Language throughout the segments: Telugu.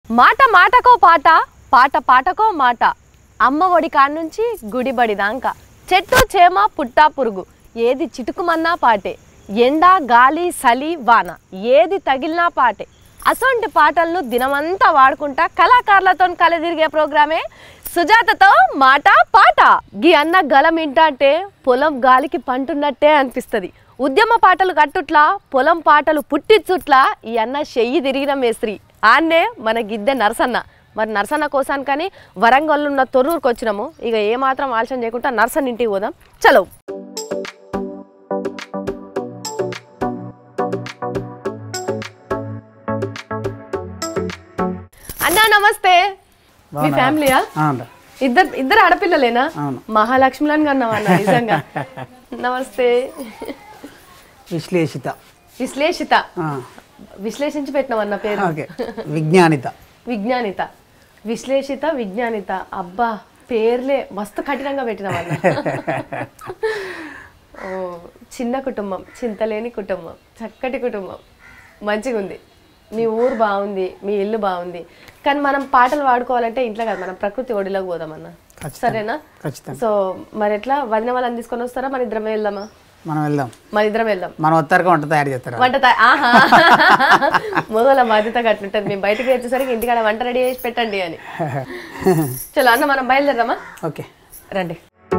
మాట మాటకో పాట పాట పాటకో మాట అమ్మ ఒడి కాడ్నుంచి గుడిబడి దాంక చెట్టు చేమ పుట్ట పురుగు ఏది చిటుకుమన్నా పాటే ఎండ గాలి సలి వాన ఏది తగిలినా పాటే అసొంటి పాటలను దినమంతా వాడుకుంటా కళాకారులతో కలదిరిగే ప్రోగ్రామే సుజాతతో మాట పాట గీ అన్న గలం ఇంటంటే పొలం గాలికి పంటున్నట్టే అనిపిస్తుంది ఉద్యమ పాటలు కట్టుట్లా పొలం పాటలు పుట్టించుట్లా ఈ అన్న చెయ్యి తిరిగిన మేస్త్రి ఆన్నే మన గిద్దె నరసన్న మరి నరసన్న కోసానికని వరంగల్ ఉన్న తొర్రూరుకి వచ్చినాము ఇక ఏమాత్రం ఆలస్యం చేయకుండా నరసన్న ఇంటికి పోదాం చలో అన్నా నమస్తే మీ బాగున్నారా? ఫ్యామిలీయా అవును ఇద్దరు ఇద్దరు ఆడపిల్లలేనా అవును. మహాలక్ష్మిలని కన్నావా అన్న నిజంగా నమస్తే విశ్లేషిత విశ్లేషిత ఆ, విశ్లేషించి పెట్టినామన్న పేరు ఓకే విజ్ఞానిత విజ్ఞానిత విశ్లేషిత విజ్ఞానిత అబ్బా పేర్లే మస్తు కఠినంగా పెట్టినామన్న ఓ చిన్న కుటుంబం చింతలేని కుటుంబం చక్కటి కుటుంబం మంచిగా ఉంది మీ ఊరు బాగుంది మీ ఇల్లు బాగుంది కానీ మనం పాటలు పాడుకోవాలంటే ఇంట్లో కాదు మనం ప్రకృతి ఒడిలోకి పోదామన్నా ఖచ్చితంగా. సరేనా ఖచ్చితంగా సో మరి ఎట్లా వదిన వాళ్ళని తీసుకొని వస్తారా మన ఇద్దరమే వెళ్దామా మనం వెళ్దాం మన ఇద్దరం వెళ్దాం మన ఉత్తరగా వంట తయారు చేస్తారు వంట తా- ఆహా మొదల బాధ్యత అట్లుంటది మేము బయటకి వచ్చేసరికి ఇంటికాడ వంట రెడీ చేసి పెట్టండి అని చలో అన్న మనం బయలుదేరదామా ఓకే రండి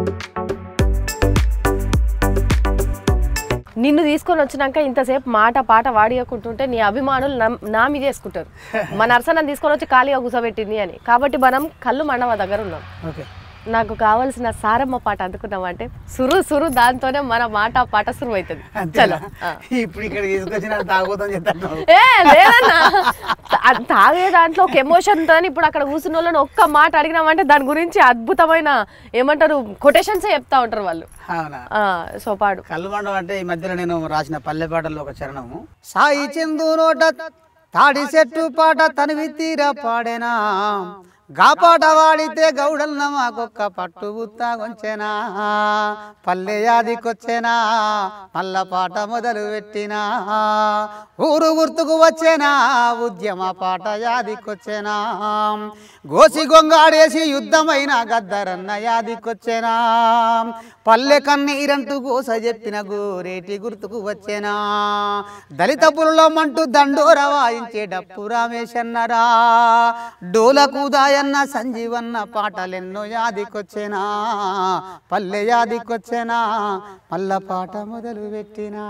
నిన్ను తీసుకొని వచ్చినాక ఇంతసేపు మాట పాట వాడియకుంటుంటే నీ అభిమానులు నా- నా మీద వేసుకుంటారు మన నర్సన్న తీసుకొని వచ్చి ఖాళీగా కూర్చోబెట్టింది అని కాబట్టి మనం కళ్ళు మండవ దగ్గర ఉన్నాం ఓకే నాకు కావాల్సిన సారమ్మ పాట అందుకున్నామంటే సురు సురు దాంతోనే మన మాట పాట సురు అవుతుంది చలో ఆ. ఇప్పుడు ఇక్కడ తీసుకొచ్చిన తాగుతాం చెప్తాను ఏ లేదన్నా తా- తాగే దాంట్లో ఒక ఎమోషన్ ఉంటుందని ఇప్పుడు అక్కడ కూర్చున్న వాళ్ళని ఒక్క మాట అడిగినామంటే దాని గురించి అద్భుతమైన ఏమంటారు కొటేషన్స్ చెప్తా ఉంటారు వాళ్ళు అవునా ఆ, సో పాడు కల్లుమండం అంటే ఈ మధ్యలో నేను రాసిన పల్లె పాటల్లో ఒక చరణము సాయి చందు నోట తాడి చెట్టు పాట తనివి తీర పాడేనా గా పాట వాడితే గౌడన్న మాకొక్క పట్టు బుత్తా కొంచెనా పల్లె యాదికొచ్చేనా మల్ల పాట మొదలు పెట్టినా ఊరు గుర్తుకు వచ్చేనా ఉద్యమ పాట యాదికొచ్చేనా గోసి గొంగాడేసి యుద్ధమైన గద్దరన్న యాదికొచ్చేనా పల్లె కన్నీరంటూ గోస చెప్పిన గోరేటి గుర్తుకు వచ్చేనా దళిత పురులో మంటూ దండోర వాయించే డప్పు రామేశన్నరా డోలకు దాయన్న సంజీవన్న పాటలెన్నో యాదికొచ్చేనా పల్లె యాదికొచ్చేనా మల్ల పాట మొదలు పెట్టినా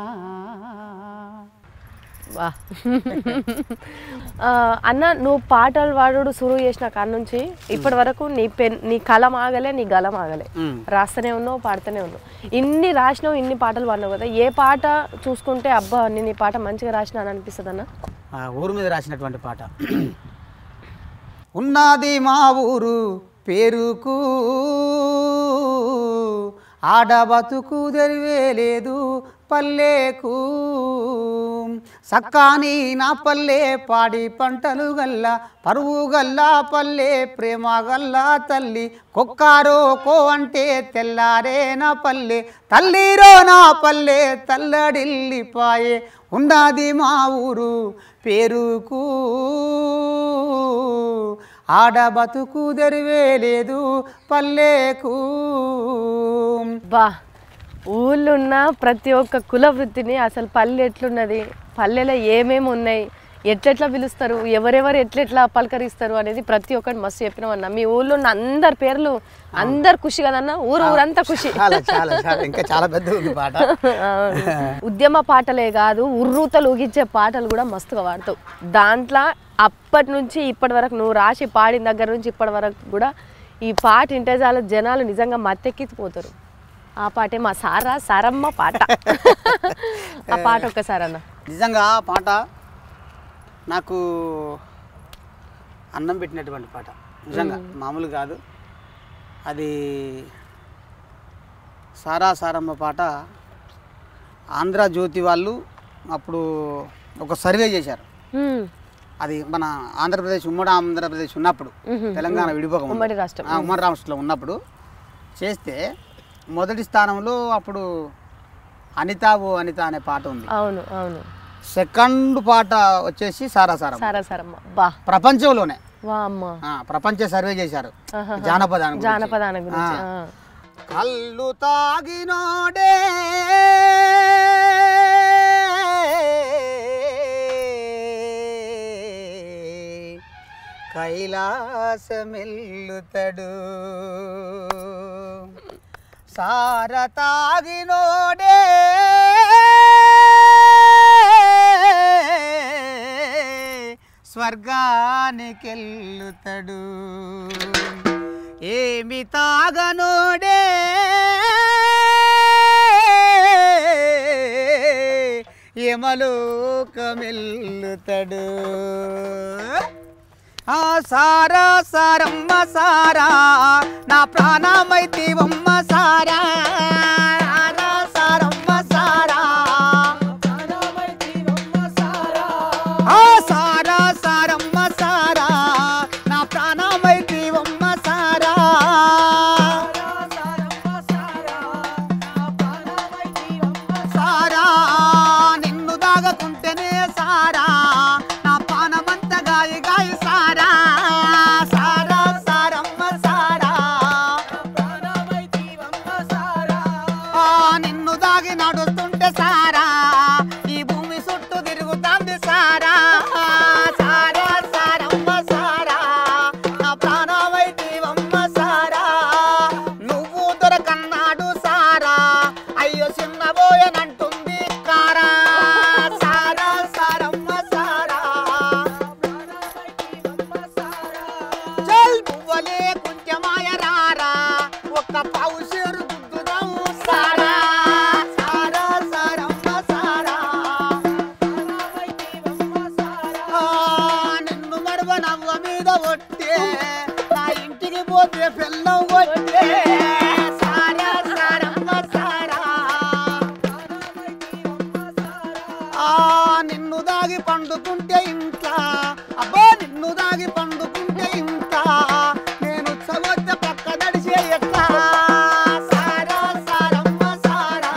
వా ఆ, అన్న నువ్వు పాటలు పాడు సురువు చేసిన కాడ నుంచి ఇప్పటి వరకు నీ పెన్ నీ కలం ఆగలే నీ గలం ఆగలే ఉమ్. రాస్తూనే ఉన్నావు పాడుతూనే ఉన్నావు ఇన్ని రాసినావు ఇన్ని పాటలు పాడినావు కదా ఏ పాట చూసుకుంటే అబ్బా నేను ఈ పాట మంచిగా రాసిన అని అనిపిస్తుంది అన్న ఆ ఊరు మీద రాసినటువంటి పాట ఉన్నది మా ఊరు పేరుకు ఆడ బతుకు తెరివే లేదు పల్లెకు సక్కాని నా పల్లె పాడి పంటలు గల్లా పరువు గల్లా పల్లె ప్రేమ గల్లా తల్లి కొక్కారో కో అంటే తెల్లారే నా పల్లె తల్లిరో నా పల్లె తల్లడిల్లిపాయే ఉన్నది మా ఊరు పేరుకు ఆడ బతుకు తెరివే లేదు పల్లెకు బా ఊళ్ళో ఉన్న ప్రతి ఒక్క కుల వృత్తిని అసలు పల్లె ఎట్లున్నది పల్లెలో ఏమేమి ఉన్నాయి ఎట్లెట్లా పిలుస్తారు ఎవరెవరు ఎట్లెట్లా పలకరిస్తారు అనేది ప్రతి ఒక్కటి మస్తు చెప్పినామన్న మీ ఊళ్ళో ఉన్న అందరి పేర్లు అందరు ఖుషి కదన్న ఊరు ఊరంతా ఖుషి చాలా చాలా చాలా ఇంకా చాలా పెద్ద ఉంది పాట అవును. ఉద్యమ పాటలే కాదు ఉర్రూతలు ఊగించే పాటలు కూడా మస్తుగా పాడతావు దాంట్లో అప్పటి నుంచి ఇప్పటి వరకు నువ్వు రాసి పాడిన దగ్గర నుంచి ఇప్పటి వరకు కూడా ఈ పాట వింటే చాలా జనాలు నిజంగా మత్తెక్కిపోతారు ఆ పాటే మా సారా సారమ్మ పాట ఆ పాట ఒక్కసారి అన్న నిజంగా ఆ పాట నాకు అన్నం పెట్టినటువంటి పాట నిజంగా మామూలు కాదు అది సారా సారమ్మ పాట ఆంధ్ర జ్యోతి వాళ్ళు అప్పుడు ఒక సర్వే చేశారు హ్మ్. అది మన ఆంధ్రప్రదేశ్ ఉమ్మడి ఆంధ్రప్రదేశ్ ఉన్నప్పుడు తెలంగాణ విడిపోక ముందు. ఉమ్మడి రాష్ట్రం. ఆ, ఉమ్మడి రాష్ట్రంలో ఉన్నప్పుడు చేస్తే మొదటి స్థానంలో అప్పుడు అనిత ఓ అనిత అనే పాట ఉంది అవును అవును సెకండ్ పాట వచ్చేసి సారాసారం సరే సరమ్మ బా ప్రపంచంలోనే వా అమ్మ ఆ, ప్రపంచ సర్వే చేశారు ఆహాహా. జానపదాన్ని గురించి. జానపదాన గురించి ఆ. ఆ. కళ్ళు తాగినోడే కైలాసమెల్లుతడు సార తాగినోడే స్వర్గానికెల్లుతడు ఏమి తాగనోడే యమలోకమెల్లుతడు ఆ సారా సారమ్మ సారా నా ప్రాణమైతివమ్మ సారా సారా సారమ్మ సారా ఆ సారా సారమ్మ సారా నా ప్రాణమైతివమ్మ సారా సారా నిన్ను దాగకుంటేనే సారా నా పానమంత గాయ గాయ సారా సారా సారమ్మ సారా ఆ నిన్ను దాగి నడుస్తుంటే సారా ఈ భూమి చుట్టూ తిరుగుతాంది సారా సారా సారమ్మ సారా నా ప్రాణమైతివమ్మ సారా నువ్వు దొరకన్నాడు సారా అయ్యో చిన్నబోయనంటుంది కారా సారా సారమ్మ సారా చల్ పువ్వలే కొంచెమాయ రారా ఒక్క పౌషేరు గుద్దుదాము సారా సారా సారమ్మ సారా ఆ, నిన్ను మడవ నవ్వ మీద ఒట్టే నా ఇంటికి పోతే పిల్లం కొట్టే సారా సారమ్మ సారా ఆ నిన్ను దాగి పండుకుంటే ఇంట్లా అబ్బో నిన్ను దాగి పండుకుంటే ఇంత నేను చవద్ద పక్క దడిసే ఎట్లా సారా సారమ్మ సారా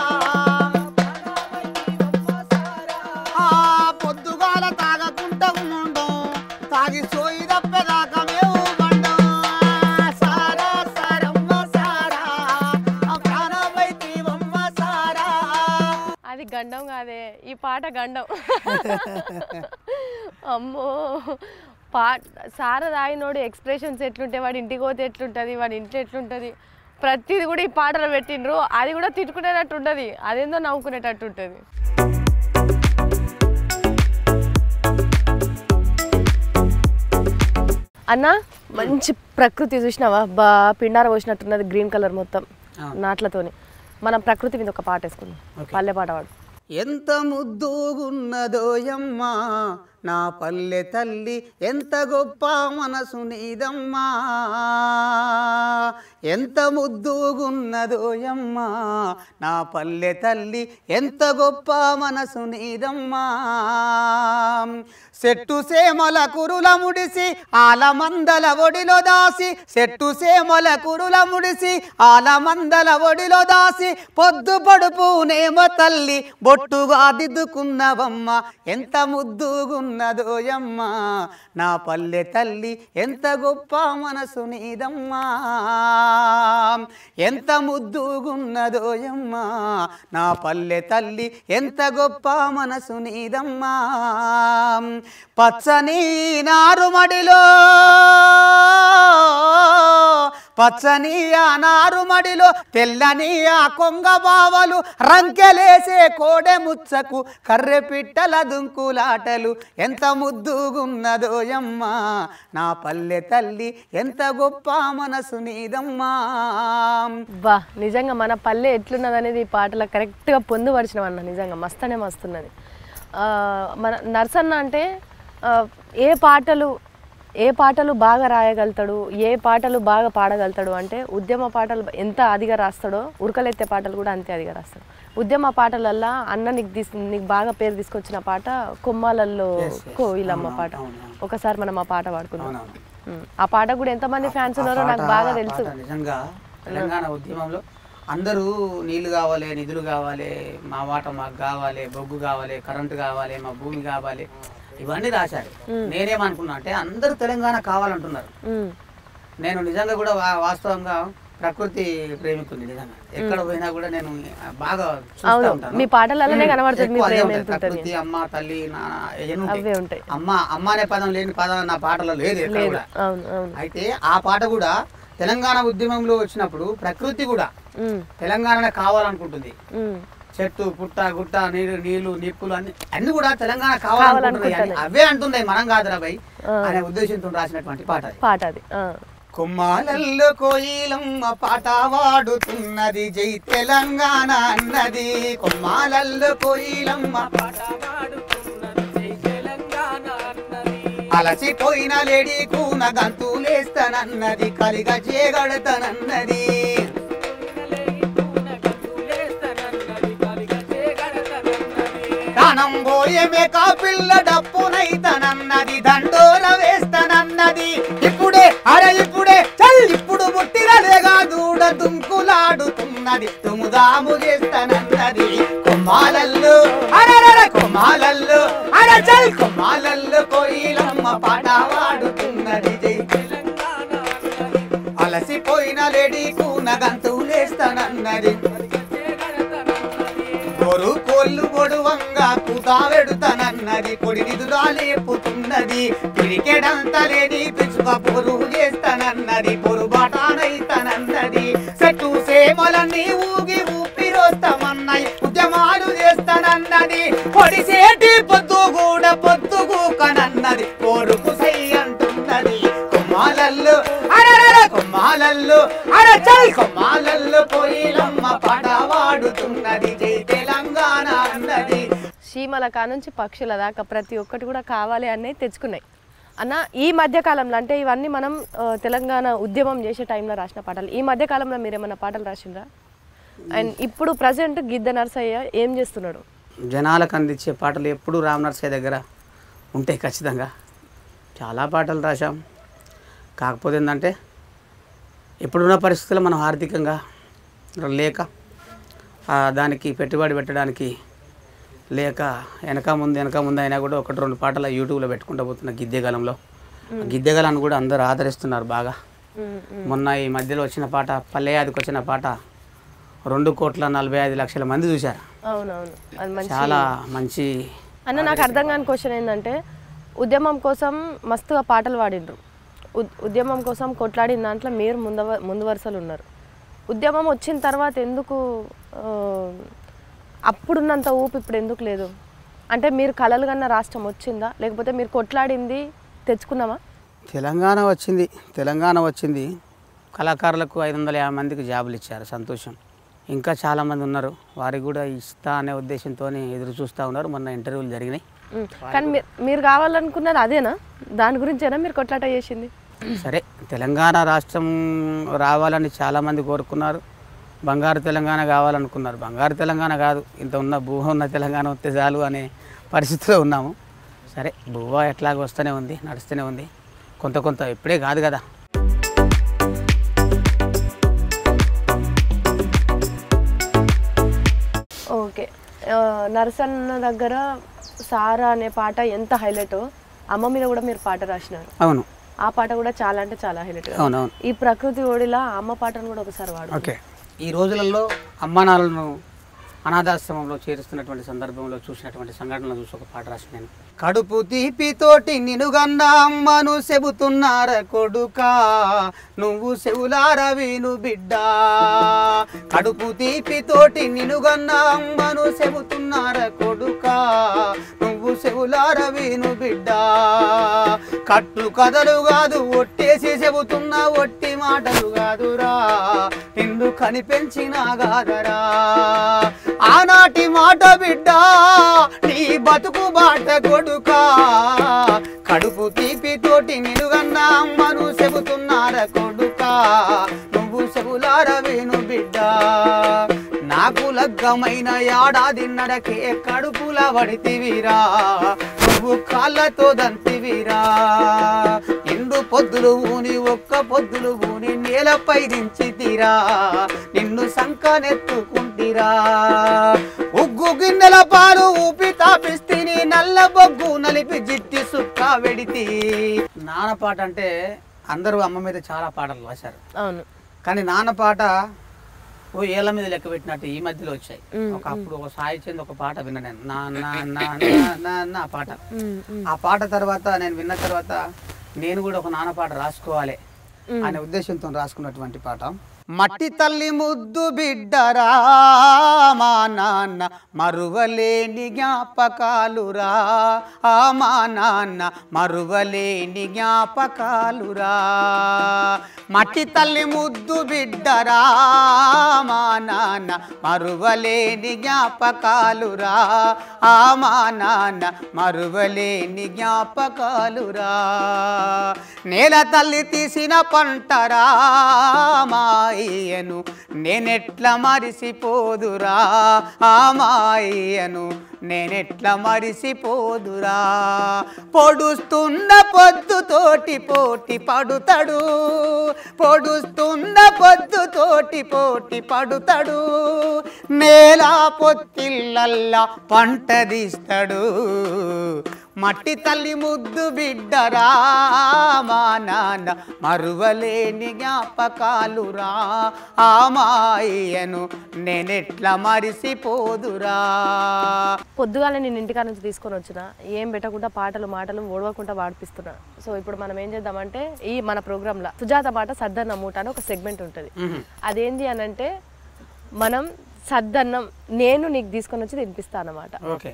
ఆ పొద్దుగాల తాగకుంటా ఉండం తాగి సోయి తప్పేదాకా మేము బండం సారా సారమ్మ సారా ఆ ప్రాణమైతివమ్మ సారా అది గండం కాదే ఈ పాట గండం అమ్మో పా సార తాగినోడు ఎక్స్ప్రెషన్స్ ఎట్లుంటాయి వాడి ఇంటికి పోతే ఎట్లుంటుంది వాడి ఇంట్లో ఎట్లుంటుంది ప్రతిది కూడా ఈ పాటలు పెట్టిండ్రు అది కూడా తిట్టుకునేటట్టు ఉంటుంది అదేందో నవ్వుకునేటట్టు ఉంటుంది అన్న మంచి ప్రకృతి చూసినావా బా పిండార పోసినట్టున్నది గ్రీన్ కలర్ మొత్తం నాట్లతోని మనం ప్రకృతి మీద ఒక పాట వేసుకుందాం పల్లె పాట పాడు ఎంత ముద్దుగున్నదోయమ్మా నా పల్లె తల్లి ఎంత గొప్ప మనసు నీదమ్మా ఎంత ముద్దుగున్నదోయమ్మా నా పల్లె తల్లి ఎంత గొప్ప మనసు నీదమ్మా చెట్టు సేమల కురుల ముడిసి ఆల మందల ఒడిలో దాసి చెట్టు సేమల కురుల ముడిసి ఆల మందల ఒడిలో దాసి పొద్దు పడుపునేమో తల్లి బొట్టుగా దిద్దుకున్నవమ్మ ఎంత ముద్దుగున్నదోయమ్మ నా పల్లె తల్లి ఎంత గొప్ప మనసు నీదమ్మా ఎంత ముద్దుగున్నదోయమ్మ నా పల్లె తల్లి ఎంత గొప్ప మనసు నీదమ్మా పచ్చని నారుమడిలో పచ్చని ఆ నారుమడిలో తెల్లని ఆ కొంగ బావలు రంకెలేసే కోడె ముచ్చకు కర్రె పిట్టల దుంకులాటలు ఎంత ముద్దుగున్నదోయమ్మా నా పల్లె తల్లి ఎంత గొప్ప మనసు నీదమ్మా బా నిజంగా మన పల్లె ఎట్లున్నది అనేది ఈ పాటలో కరెక్ట్గా పొందుపరిచినాం అన్న నిజంగా మస్తనే మస్తున్నది ఆ, మన నర్సన్న అంటే ఆ, ఏ పాటలు ఏ పాటలు బాగా రాయగలుగుతాడు ఏ పాటలు బాగా పాడగలుగుతాడు అంటే ఉద్యమ పాటలు ఎంత అదిగా రాస్తాడో ఉరకలెత్తే పాటలు కూడా అంతే అదిగా రాస్తాడు ఉద్యమ పాటలల్లా అన్న నీకు తీసు నీకు బాగా పేరు తీసుకొచ్చిన పాట కొమ్మాలల్లో కోయిలమ్మ పాట ఒకసారి మనం ఆ పాట పాడుకుందాం ఉమ్. ఆ పాట కూడా ఎంతమంది ఫ్యాన్స్ ఉన్నారో నాకు బాగా తెలుసు నిజంగా తెలంగాణ ఉద్యమంలో అందరూ నీళ్లు కావాలి నిధులు కావాలి మా వాట మాకు కావాలి బొగ్గు కావాలి కరెంటు కావాలి మా భూమి కావాలి ఇవన్నీ రాశారు నేనేమనుకున్నా అంటే అందరూ తెలంగాణ కావాలంటున్నారు ఉమ్, నేను నిజంగా కూడా వా- వాస్తవంగా ప్రకృతి ప్రేమికుని నిజంగా ఎక్కడ పోయినా కూడా నేను బాగా చూస్తూ అవును ఉంటాను మీ పాటలలోనే కనబడుతుంది మీ ఎక్కువ అదే ప్రేమ ఉంటుంది. ఎంత ఉంటుంది ప్రకృతి అమ్మ తల్లి నాన్న ఇవన్నీ అవే ఉంటాయి ఉంటాయి అమ్మ అమ్మ అనే పదం లేని పదం నా పాటలో లేదు ఎక్కడ లేదు కూడా అవును అవును అయితే ఆ పాట కూడా తెలంగాణ ఉద్యమంలో వచ్చినప్పుడు ప్రకృతి కూడా ఉమ్, తెలంగాణనే కావాలనుకుంటుంది ఉమ్, చెట్టు పుట్ట గుట్ట నీరు నీళ్లు నిప్పులు అన్ని అన్ని కూడా తెలంగాణ కావాలనుకుంటున్నాయి అని అవే అంటుంది మనం కాదురా భయ్ అనే ఉద్దేశంతో రాసినటువంటి పాట అది. పాట అది ఆ. కొమ్మాలల్లో కోయిలమ్మ పాట వాడుతున్నది జై తెలంగాణ అన్నది కొమ్మాలల్లో కోయిలమ్మ పాట వాడుతున్నది జై తెలంగాణ అన్నది అలసిపోయిన లేడీ కూన గంతులేస్తానన్నది కలిగ చేయగడతానన్నది ప్రాణం పోయే మేక పిల్ల డప్పునైతనన్నది దండోర వేస్తానన్నది ఇప్పుడే అరే ఇప్పుడే చల్ ఇప్పుడు ముట్టినలేగా దూడ దుంకులాడుతున్నది తుముదాము చేస్తానన్నది కొమ్మాలల్లు అరే కొమ్మాలల్లు అరే చల్ కొమ్మాలల్లు కోయిలమ్మ పాట వాడుతున్నది జై తెలంగాణ అన్నది. అలసిపోయిన లేడీ కూన గంతులేస్తానన్నది గోరు కోళ్ళు పొడువంగా కుదా వెడుతానన్నది కొడి నిధులా లేపుతున్నది పిరికెడంత లేని పిచ్చుక పొరు చేస్తానన్నది పొరు బాటానైతానన్నది చెట్టు సేమలన్నీ ఊగి ఊపిరోస్తామన్నాయి ఉద్యమాలు చేస్తానన్నది పొడిసేటి పొద్దు కూడా పొద్దుగూకనన్నది కోరుకు సై అంటున్నది కొమ్మాలల్లు అరరర కొమ్మాలల్లు అర చల్ కొమ్మాలల్లు పోయిలమ్మ పాట వాడుతున్నది జై తెలంగాణ అన్నది చీమల కానుంచి పక్షుల దాకా ప్రతి ఒక్కటి కూడా కావాలి అనే తెచ్చుకున్నాయి అన్న ఈ మధ్య కాలంలో అంటే ఇవన్నీ మనం ఆ, తెలంగాణ ఉద్యమం చేసే టైంలో రాసిన పాటలు ఈ మధ్య కాలంలో మీరు ఏమైనా పాటలు రాసిండ్రా అండ్ ఇప్పుడు ప్రజెంట్ గిద్ద నర్సయ్య ఏం చేస్తున్నాడు జనాలకు అందించే పాటలు ఎప్పుడు రామ్ నర్సయ్య దగ్గర ఉంటాయి ఖచ్చితంగా చాలా పాటలు రాశాం కాకపోతే ఏంటంటే ఇప్పుడున్న పరిస్థితుల్లో మనం ఆర్థికంగా లేక ఆ, దానికి పెట్టుబడి పెట్టడానికి లేక వెనక ముందు వెనక ముందు అయినా కూడా ఒకటి రెండు పాటలు యూట్యూబ్లో పెట్టుకుంటూ పోతున్న గిద్దెగలంలో గిద్దెగలను కూడా అందరూ ఆదరిస్తున్నారు బాగా మొన్న ఈ మధ్యలో వచ్చిన పాట పల్లెయాదికి వచ్చిన పాట రెండు కోట్ల నలభై ఐదు లక్షల మంది చూశారు అవునవును అది మంచి చాలా మంచి అన్న నాకు అర్థం కాని క్వశ్చన్ ఏంటంటే ఉద్యమం కోసం మస్తుగా పాటలు పాడిండ్రు ఉద్- ఉద్యమం కోసం కొట్లాడిన దాంట్లో మీరు ముందు ముందు వరుసలు ఉన్నారు ఉద్యమం వచ్చిన తర్వాత ఎందుకు ఆ, అప్పుడున్నంత ఊపు ఇప్పుడు ఎందుకు లేదు అంటే మీరు కలలు కన్న రాష్ట్రం వచ్చిందా లేకపోతే మీరు కొట్లాడింది తెచ్చుకున్నామా తెలంగాణ వచ్చింది తెలంగాణ వచ్చింది కళాకారులకు ఐదు వందల యాభై మందికి జాబులు ఇచ్చారు సంతోషం ఇంకా చాలామంది ఉన్నారు వారికి కూడా ఇస్తా అనే ఉద్దేశంతో ఎదురు చూస్తూ ఉన్నారు మొన్న ఇంటర్వ్యూలు జరిగినాయి ఉమ్. కానీ మీరు మీరు కావాలనుకున్నది అదేనా దాని గురించేనా మీరు కొట్లాట చేసింది సరే తెలంగాణ రాష్ట్రం రావాలని చాలామంది కోరుకున్నారు బంగారు తెలంగాణ కావాలనుకున్నారు బంగారు తెలంగాణ కాదు ఇంత ఉన్న భూమ ఉన్న తెలంగాణ వస్తే చాలు అనే పరిస్థితిలో ఉన్నాము సరే భూవ ఎట్లాగో వస్తూనే ఉంది నడుస్తూనే ఉంది కొంత కొంత ఇప్పుడే కాదు కదా ఓకే ఆ, నరసన్న దగ్గర సారా అనే పాట ఎంత హైలైట్ అమ్మ మీద కూడా మీరు పాట రాసినారు అవును ఆ పాట కూడా చాలా అంటే చాలా హైలైట్ అవునవును ఈ ప్రకృతి ఓడిలా అమ్మ పాటను కూడా ఒకసారి వాడు ఓకే ఈ రోజులలో అమ్మానాలను అనాథాశ్రమంలో చేరుస్తున్నటువంటి సందర్భంలో చూసినటువంటి సంఘటనలు చూసి ఒక పాట రాసి నేను కడుపు తీపితోటి నినుగన్న అమ్మను చెబుతున్నార కొడుకా నువ్వు చెవులార విను బిడ్డ కడుపు తీపితోటి నినుగన్న అమ్మను చెబుతున్నార కొడుకా నువ్వు చెవులార విను బిడ్డ కట్టు కథలు కాదు ఒట్టేసి చెబుతున్నా ఒట్టి మాటలు కాదురా నిన్ను కనిపెంచినా కాదరా ఆనాటి మాట బిడ్డ నీ బతుకు బాట కొడుక కడుపు తీపితోటి నిలుగన్న అమ్మను చెబుతున్నార కొడుక నువ్వు చెబులార వేణు బిడ్డ నాకు లగ్గమైన ఏడాదిన్నరకే కడుపుల పడితివిరా నువ్వు కాళ్ళతో దంతివిరా ఎండు పొద్దులు ఊని ఒక్క పొద్దులు ఊని నేలపై దించి తీరా నిన్ను సంకనెత్తుకుంటిరా ఉగ్గు గిన్నెల పాలు ఊపి తాపిస్తిని నల్ల బొగ్గు నలిపి జిట్టి సుక్క వెడితి నాన్న పాట అంటే అందరూ అమ్మ మీద చాలా పాటలు రాశారు అవును కానీ నాన్న పాట ఓ ఏళ్ళ మీద లెక్క పెట్టినట్టు ఈ మధ్యలో వచ్చాయి మ్, ఒక అప్పుడు ఒక సాయి చంద్ ఒక పాట విన్నా నేను నా నా నా నా నా నా ఆ పాట ఉమ్, ఉమ్, ఆ పాట తర్వాత నేను విన్న తర్వాత నేను కూడా ఒక నాన్న పాట రాసుకోవాలి ఉమ్. అనే ఉద్దేశంతో రాసుకున్నటువంటి పాట మట్టి తల్లి ముద్దు బిడ్డరా మా నాన్న మరువలేని జ్ఞాపకాలురా ఆ మా నాన్న మరువలేని జ్ఞాపకాలురా మట్టి తల్లి ముద్దు బిడ్డరా మా నాన్న మరువలేని జ్ఞాపకాలురా ఆ మా నాన్న మరువలేని జ్ఞాపకాలురా నేల తల్లి తీసిన పంటరా మాయను నేనెట్లా మరిసిపోదురా ఆ మాయను నేనెట్లా మరిసిపోదురా పొడుస్తున్న పొద్దుతోటి పోటీ పడుతాడు పొడుస్తున్న పొద్దుతోటి పోటీ పడుతాడు నేల పొత్తిళ్ళల్లా పంట తీస్తాడు మట్టి తల్లి ముద్దు బిడ్డరా మా నాన్న మరువలేని జ్ఞాపకాలురా ఆ మాయను నేనెట్లా మరిసిపోదురా పొద్దుగాల నేను ఇంటికాడ నుంచి తీసుకొని వచ్చిన ఏం పెట్టకుండా పాటలు మాటలు ఓడవకుండా పాడిపిస్తున్నా సో ఇప్పుడు మనం ఏం చేద్దామంటే ఈ మన ప్రోగ్రాంలో సుజాత మాట సద్దన్న మూట అని ఒక సెగ్మెంట్ ఉంటుంది అదేంటి అని అంటే మనం సద్దన్నం నేను నీకు తీసుకొని వచ్చి తినిపిస్తాను అన్నమాట ఓకే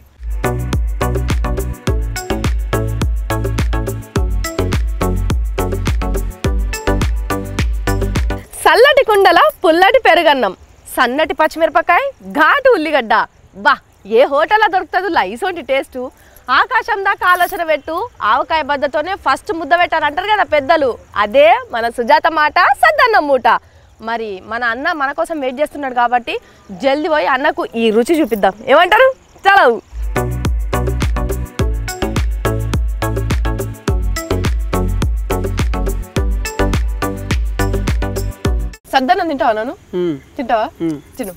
చల్లటి కుండల పుల్లటి పెరుగన్నం సన్నటి పచ్చిమిరపకాయ ఘాటు ఉల్లిగడ్డ బా ఏ హోటల్లో దొరుకుతుంది లైసోంటి టేస్టు ఆకాశం దాకా ఆలోచన పెట్టు ఆవకాయ బద్దతోనే ఫస్ట్ ముద్ద పెట్టారు అంటారు కదా పెద్దలు అదే మన సుజాత మాట సద్దన్నం మూట మరి మన అన్న మన కోసం వెయిట్ చేస్తున్నాడు కాబట్టి జల్ది పోయి అన్నకు ఈ రుచి చూపిద్దాం ఏమంటారు చలవు సద్దన్నం తింటావా నన్ను తింటావా తిను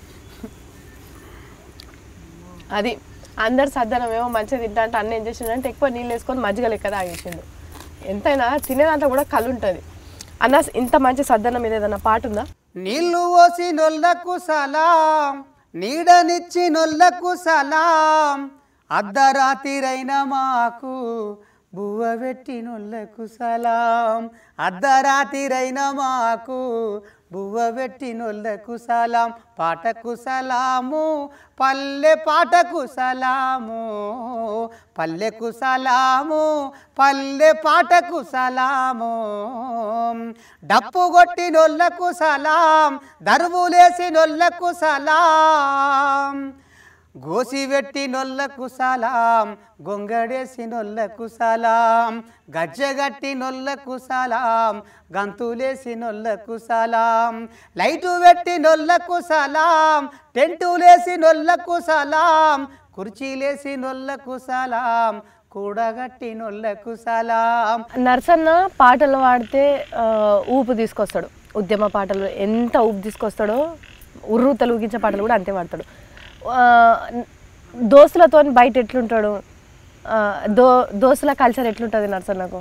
అది అందరు సద్దనం ఏమో మంచిగా తింటా అంటే అన్న ఏం చేసిండంటే ఎక్కువ నీళ్ళు వేసుకొని మజ్జిగ లెక్క తాగేసిండు ఎంతైనా తినేదాంట్లో కూడా కళ్ళు ఉంటుంది అన్న ఇంత మంచి సద్దనం మీద ఏదన్నా పాట ఉందా నీళ్లు పోసి నొల్లకు సలాం నీడనిచ్చి నొల్లకు సలాం అర్ధరాతిరైన మాకు బువ్వ పెట్టి నొల్లకు సలాం అర్ధరాతిరైన మాకు బువ్వ పెట్టి నొల్లకు సలాం పాటకు సలాము పల్లె పాటకు సలాము పల్లెకు సలాము పల్లె పాటకు సలాము డప్పు కొట్టి నొల్లకు సలాం దరువులేసి నొల్లకు సలాం గోసివెట్టి నొల్లకు సలాం గొంగడేసి నొల్లకు సలాం గజ్జగట్టి నొల్లకు సలాం గంతులేసి నొల్లకు సలాం లైటు పెట్టి నొల్లకు సలాం టెంటులేసి నొల్లకు సలాం కుర్చీలేసి నొల్లకు సలాం కూడగట్టి నొల్లకు సలాం నర్సన్న పాటలు పాడితే ఆ, ఊపు తీసుకొస్తాడు ఉద్యమ పాటలు ఎంత ఊపు తీసుకొస్తాడో ఉర్రు తొలగించే పాటలు కూడా అంతే పాడతాడు ఆ, దోస్తులతో బయట ఎట్లుంటాడు ఆ, దో దోస్తుల కల్చర్ ఎట్లుంటుంది నర్సన్నకు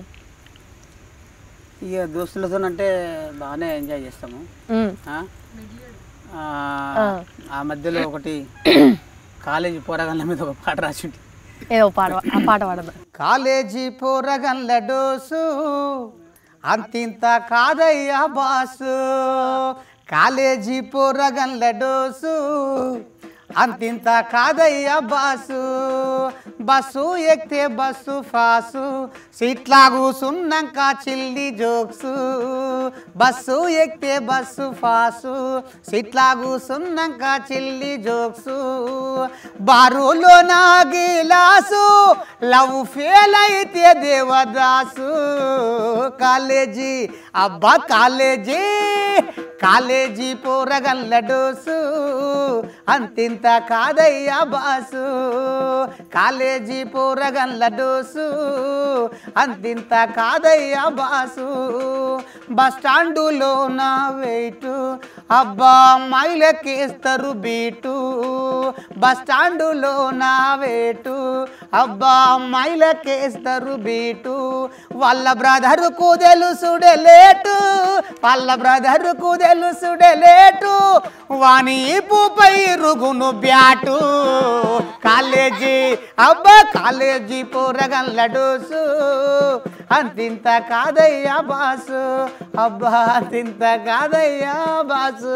ఇక దోస్తులతో అంటే బాగానే ఎంజాయ్ చేస్తాము ఉమ్, ఆ? ఆ, ఆ మధ్యలో ఒకటి కాలేజీ పోరగాళ్ళ మీద ఒక పాట రాసి ఉంటుంది ఏదో పాట ఆ పాట పాడదా కాలేజీ పోరగన్ల డోసు అంతింత కాదయ్యా బాసు కాలేజీ పోరగన్ల డోసు అంతింత కాదయ్యా బాసు బస్సు ఎక్కితే బస్సు ఫాసు సీట్లా కూసున్నాక చిల్లి జోక్స్ బస్సు ఎక్కితే బస్సు ఫాసు సీట్లా కూసున్నాక చిల్లి జోక్స్ బారులో నా గిలాసు లవ్ ఫెయిల్ అయితే దేవదాసు కాలేజీ అబ్బా కాలేజీ కాలేజీ పోరగల్ల డోసు అంతింత కాదయ్యా బాసు కాలేజీ పోరగల్ల డోసు అంతింత కాదయ్యా బాసు బస్ స్టాండులో నా వెయిటు అబ్బా అమ్మాయిలకేస్తారు బీటు బస్ స్టాండులో నా వేటు అబ్బా అమ్మాయిలకేస్తారు బీటు వాళ్ళ బ్రదర్కు తెలుసుడే లేటు వాళ్ళ బ్రదర్కు తెలుసుడే లేటు వాని పూపై రుగును బ్యాటు కాలేజీ అబ్బా కాలేజీ పోరగల్ల డోసు అంతింత కాదయ్యా బాసు అబ్బా అంతింత కాదయ్యా బాసు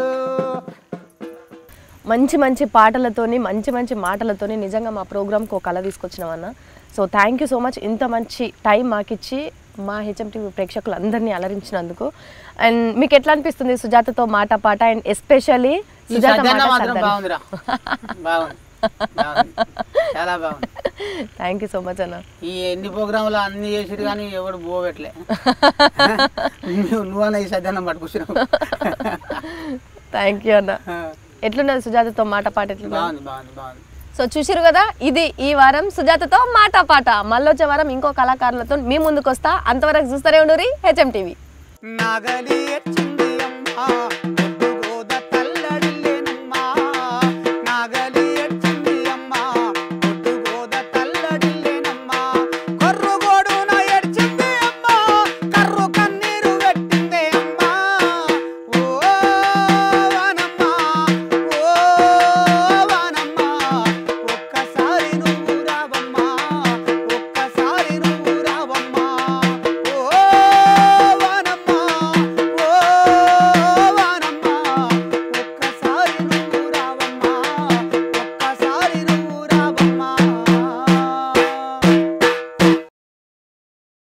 మంచి మంచి పాటలతోని మంచి మంచి మాటలతోని నిజంగా మా ప్రోగ్రామ్కి ఒక కళ తీసుకొచ్చినామన్న so thank you so much ఇంత మంచి టైం మాకిచ్చి మా హెచ్ఎం టీవీ ప్రేక్షకులందరినీ అలరించినందుకు అండ్ మీకు ఎట్లా అనిపిస్తుంది సుజాతతో మాట పాట అండ్ ఎస్పెషల్లీ ఈ సుజాత సజ్జన మాట మాత్రం బాగుందిరా బాగుంది బాగుంది. చాలా బాగుంది థ్యాంక్ యూ సో మచ్ అన్న ఈ ఎన్ని ప్రోగ్రాంలు అన్ని చేసిరు కానీ ఎవడు పోవట్లే నువ్వు నువ్వన్న ఈ సజ్జనం పట్టుకొచ్చినావు థ్యాంక్ యూ అన్న ఎట్లున్నది సుజాతతో మాట పాట ఎట్లున్నది బాగుంది బాగుంది బాగుంది సో చూసిరు కదా ఇది ఈ వారం సుజాతతో మాట పాట మళ్ళీ వచ్చే వారం ఇంకో కళాకారులతో మీ ముందుకు వస్తా అంతవరకు చూస్తూనే ఉండురి హెచ్ఎం టీవీ నాగలి ఎచ్చింది అమ్మా